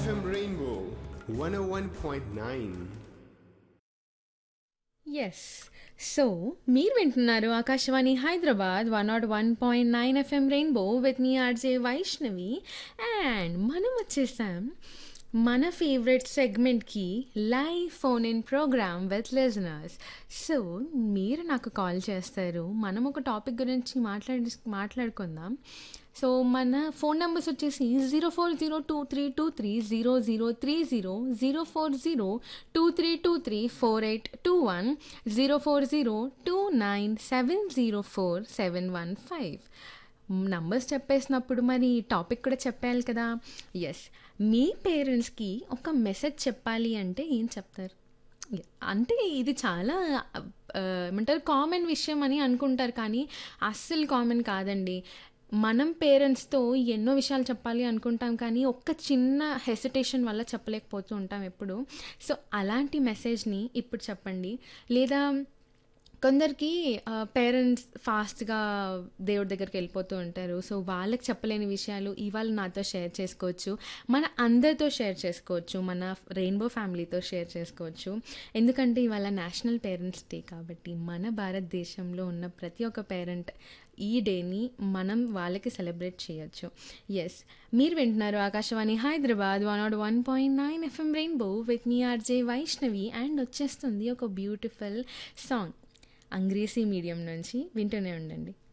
FM Rainbow 101.9. Yes so మీరు వింటున్నారు Akashvani Hyderabad one nought one point nine FM rainbow with me RJ Vaishnavi and మనం వచ్చేసాం మన ఫేవరెట్ సెగ్మెంట్కి live phone in programme with listeners so మీరు నాకు కాల్ చేస్తారు మనం ఒక టాపిక్ గురించి మాట్లాడి మాట్లాడుకుందాం సో మన ఫోన్ నెంబర్స్ వచ్చేసి zero four zero two three two three zero zero three zero zero four zero two three two three four eight two one zero four zero two nine seven zero four seven one five numbers చెప్పేసినప్పుడు మరి topic కూడా చెప్పాలి కదా yes మీ పేరెంట్స్కి ఒక message చెప్పాలి అంటే ఏం చెప్తారు అంటే ఇది చాలా ఆ, ఏమంటారు కామన్ విషయం అని అనుకుంటారు కానీ అస్సలు కామన్ కాదండి మనం పేరెంట్స్తో ఎన్నో విషయాలు చెప్పాలి అనుకుంటాం కానీ ఒక్క చిన్న హెసిటేషన్ వల్ల చెప్పలేకపోతూ ఉంటాం ఎప్పుడు సో అలాంటి మెసేజ్ని ఇప్పుడు చెప్పండి లేదా కొందరికి పేరెంట్స్ ఫాస్ట్గా దేవుడి దగ్గరికి వెళ్ళిపోతూ ఉంటారు సో వాళ్ళకి చెప్పలేని విషయాలు ఇవాళ నాతో షేర్ చేసుకోవచ్చు మన అందరితో షేర్ చేసుకోవచ్చు మన రెయిన్బో ఫ్యామిలీతో షేర్ చేసుకోవచ్చు ఎందుకంటే ఇవాళ నేషనల్ పేరెంట్స్ డే కాబట్టి మన భారతదేశంలో ఉన్న ప్రతి ఒక్క పేరెంట్ ఈ డేని మనం వాళ్ళకి సెలబ్రేట్ చేయొచ్చు ఎస్ మీరు వింటున్నారు Akashvani Hyderabad one nought one point nine FM rainbow with me RJ Vaishnavi and వచ్చేస్తుంది ఒక బ్యూటిఫుల్ సాంగ్ అంగ్రేసీ మీడియం నుంచి వింటూనే ఉండండి